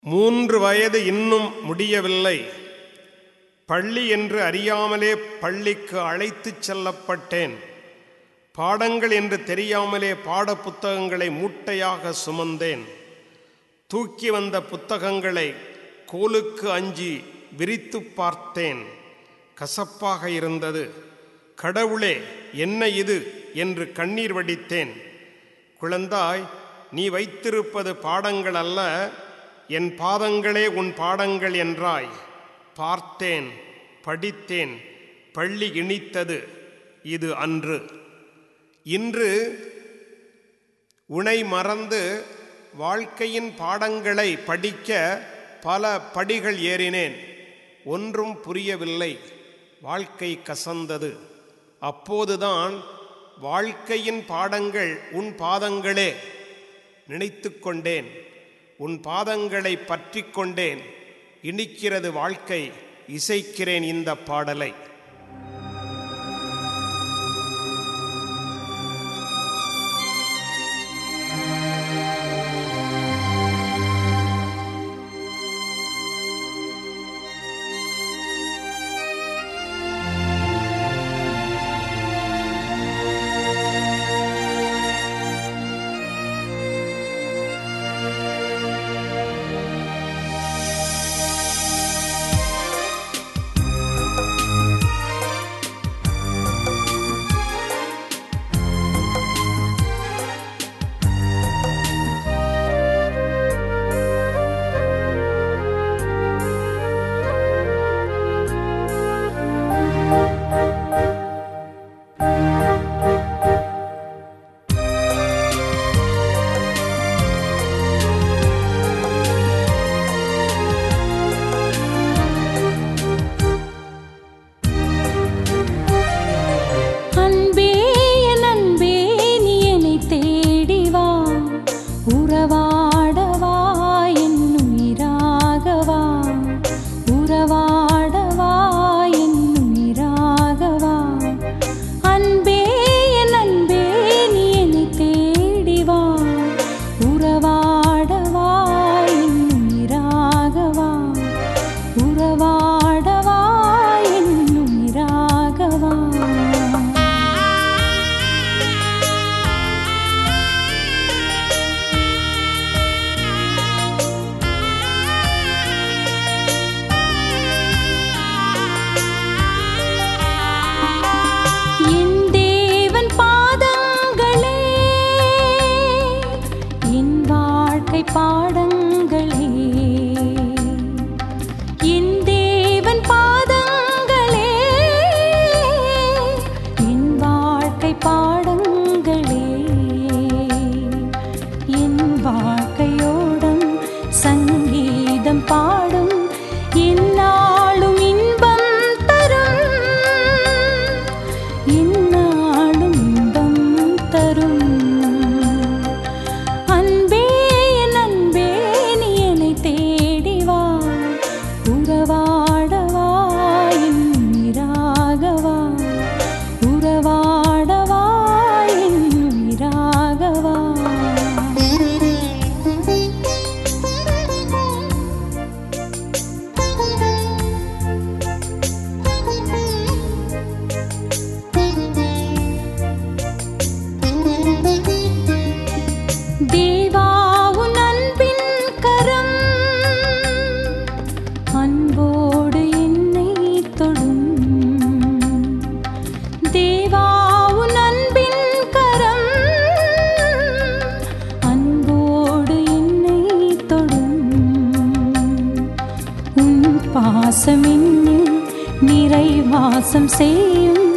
மூன்று வயது இன்னும் முடியவில்லை பள்ளி என்று அறியாமலே பள்ளிக்கு அழைத்துச் செல்லப்பட்டேன் பாடங்கள் என்று தெரியாமலே பாட புத்தகங்களை மூட்டையாக சுமந்தேன் தூக்கி வந்த புத்தகங்களை கோலுக்கு அஞ்சி விரித்து பார்த்தேன் கசப்பாக இருந்தது கடவுளே என்ன இது என்று கண்ணீர் வடித்தேன் குழந்தாய் நீ வைத்திருப்பது பாடங்கள் அல்ல என் பாதங்களே உன் பாடங்கள் என்றாய் பார்த்தேன் படித்தேன் பள்ளி இனித்தது இது அன்று இன்று உனை மறந்து வாழ்க்கையின் பாடங்களை படிக்க பல படிகள் ஏறினேன் ஒன்றும் புரியவில்லை வாழ்க்கை கசந்தது அப்போதுதான் வாழ்க்கையின் பாடங்கள் உன் பாதங்களே நினைத்து கொண்டேன் உன் பாதங்களை பற்றி கொண்டேன் இனிக்கிறது வாழ்க்கை இசைக்கிறேன் இந்த பாடலை அன்பே என் அன்பே நீ என்னை தேடி வா உறவாடவா என் உயிராகவா உறவாடவா என் உயிராகவா அன்பே என் அன்பே நீ என்னை தேடி வா உறவாடவா என் உயிராகவா உறவாடவா என் உயிராகவா என் தேவன் பாதங்களே என் வாழ்க்கை பாடங்களே என் தேவன் பாதங்களே என் வாழ்க்கை பாடங்களே என் வாழ்க்கையோடம் சங்கீதம் பாடும் என்னாலும் இன்பம் தரும் என்னாலும் இன்பம் தரும் அன்பே என் அன்பே நீ என்னை தேடி வா உறவாடவா என் உயிராகவா உறவாடவா என் உயிராகவா தேவா உன் அன்பின் கரம் அன்போடு என்னை தொடும் தேவா உன் அன்பின் கரம் அன்போடு என்னை தொடும் உன் பாசம் என்னில் நிறைவாசம் செய்யும்